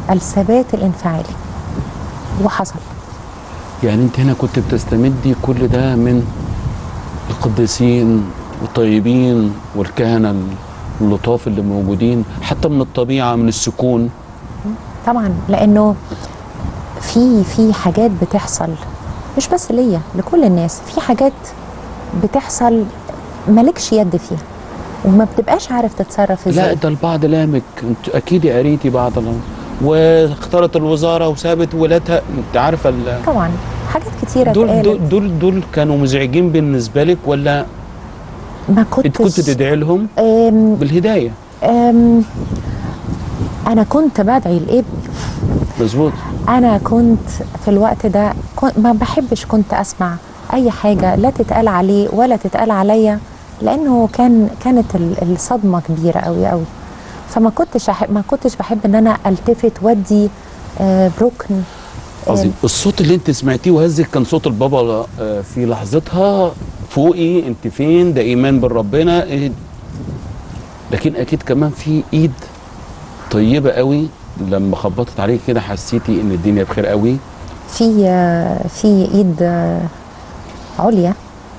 الثبات الانفعالي وحصل يعني انت هنا كنت بتستمدي كل ده من القديسين والطيبين والكهنه اللطاف اللي موجودين حتى من الطبيعه من السكون طبعا لانه في في حاجات بتحصل مش بس ليا لكل الناس في حاجات بتحصل مالكش يد فيها وما بتبقاش عارف تتصرف لا ازاي ده البعض لامك انت اكيد قريتي بعض الأمر. واختارت الوزاره وسابت ولادها انت عارفه ال- طبعا حاجات كتيره دول اتقالت دول دول, دول كانوا مزعجين بالنسبه لك ولا ما انت كنت كنتش تدعي لهم أم بالهدايه أم انا كنت بدعي لابني مظبوط انا كنت في الوقت ده كنت ما بحبش كنت اسمع اي حاجه لا تتقال عليه ولا تتقال عليا لانه كان كانت ال- الصدمه كبيره قوي قوي فما كنتش أحب ما كنتش بحب ان انا التفت ودي آه، بركن آه، عظيم الصوت اللي انت سمعتيه وهزك كان صوت البابا آه، في لحظتها فوقي انت فين ده ايمان بالربنا إيه؟ لكن اكيد كمان في ايد طيبه قوي لما خبطت عليك كده حسيتي ان الدنيا بخير قوي في آه، في ايد آه، عليا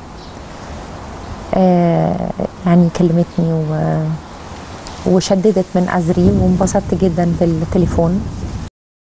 آه، يعني كلمتني و وشددت من أزري وانبسطت جدا بالتليفون